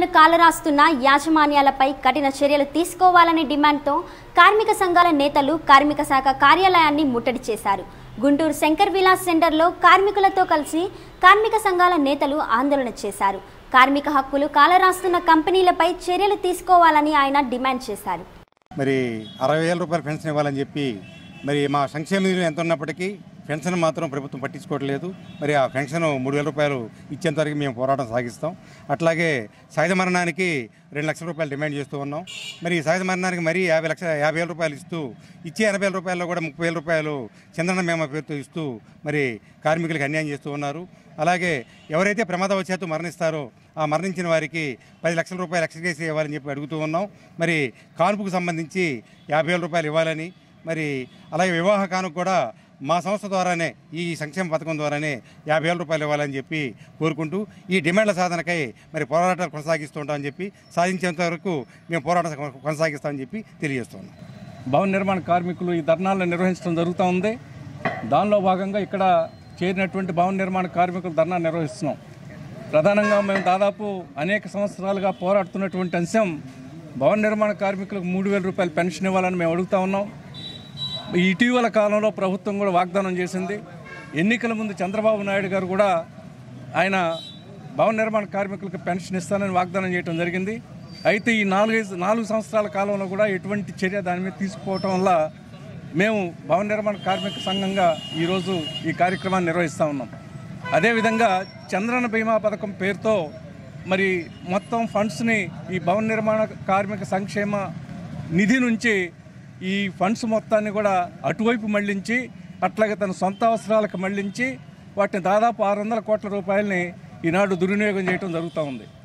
కార్మికులను కాలరాస్తున్న యాజమాన్యాలపై కఠిన చర్యలు తీసుకోవాలనే డిమాండ్తో కార్మిక సంఘాల నేతలు కార్మిక శాఖ కార్యాలయాన్ని ముట్టడి చేశారు గుంటూరు శంకర్ విలాస్ సెంటర్లో కార్మికులతో కలిసి కార్మిక సంఘాల నేతలు ఆందోళన చేశారు కార్మిక హక్కులు కాలరాస్తున్న కంపెనీలపై చర్యలు తీసుకోవాలని ఆయన డిమాండ్ చేశారు మరి అరవై వేల రూపాయలు పెన్షన్ ఇవ్వాలని చెప్పి మరి మా సంక్షేమ నిధులు ఎంత ఉన్నప్పటికీ పెన్షన్ మాత్రం ప్రభుత్వం పట్టించుకోవట్లేదు మరి ఆ పెన్షన్ మూడు వేల రూపాయలు ఇచ్చేంత వరకు మేము పోరాటం సాగిస్తాం అట్లాగే సహజ మరణానికి రెండు లక్షల రూపాయలు డిమాండ్ చేస్తూ ఉన్నాం మరి ఈ సహజ మరణానికి మరీ యాభై లక్షల యాభై వేల రూపాయలు ఇస్తూ ఇచ్చే ఎనభై వేల రూపాయల్లో కూడా ముప్పై వేల రూపాయలు చంద్రన్న మేమ పేరుతో ఇస్తూ మరి కార్మికులకు అన్యాయం చేస్తూ ఉన్నారు అలాగే ఎవరైతే ప్రమాదవశాత్తు మరణిస్తారో ఆ మరణించిన వారికి పది లక్షల రూపాయలు ఎక్స్గ్రేస్ ఇవ్వాలని చెప్పి అడుగుతూ ఉన్నాం మరి కానుపుకు సంబంధించి యాభై వేల రూపాయలు ఇవ్వాలని మరి అలాగే వివాహ కానుక కూడా మా సంస్థ ద్వారానే ఈ సంక్షేమ పథకం ద్వారానే యాభై వేల రూపాయలు ఇవ్వాలని చెప్పి కోరుకుంటూ ఈ డిమాండ్ల సాధనకై మరి పోరాటాలు కొనసాగిస్తూ ఉంటామని చెప్పి సాధించేంత వరకు మేము పోరాటం కొనసాగిస్తామని చెప్పి తెలియజేస్తున్నాం భవన నిర్మాణ కార్మికులు ఈ ధర్నాలను నిర్వహించడం జరుగుతూ ఉంది దానిలో భాగంగా ఇక్కడ చేరినటువంటి భవన నిర్మాణ కార్మికులు ధర్నా నిర్వహిస్తున్నాం ప్రధానంగా మేము దాదాపు అనేక సంవత్సరాలుగా పోరాడుతున్నటువంటి అంశం భవన నిర్మాణ కార్మికులకు మూడు వేల రూపాయలు పెన్షన్ ఇవ్వాలని మేము అడుగుతా ఉన్నాం ఈ ఇటీవల కాలంలో ప్రభుత్వం కూడా వాగ్దానం చేసింది ఎన్నికల ముందు చంద్రబాబు నాయుడు గారు కూడా ఆయన భవన నిర్మాణ కార్మికులకు పెన్షన్ ఇస్తానని వాగ్దానం చేయడం జరిగింది అయితే ఈ నాలుగైదు నాలుగు సంవత్సరాల కాలంలో కూడా ఎటువంటి చర్య దాని మీద తీసుకోవటం వల్ల మేము భవన నిర్మాణ కార్మిక సంఘంగా ఈరోజు ఈ కార్యక్రమాన్ని నిర్వహిస్తూ ఉన్నాం అదేవిధంగా చంద్రన బీమా పథకం పేరుతో మరి మొత్తం ఫండ్స్ని ఈ భవన నిర్మాణ కార్మిక సంక్షేమ నిధి నుంచి ఈ ఫండ్స్ మొత్తాన్ని కూడా అటువైపు మళ్లించి అట్లాగే తన సొంత అవసరాలకు మళ్లించి వాటిని దాదాపు ఆరు వందల కోట్ల రూపాయలని ఈనాడు దుర్వినియోగం చేయడం జరుగుతూ ఉంది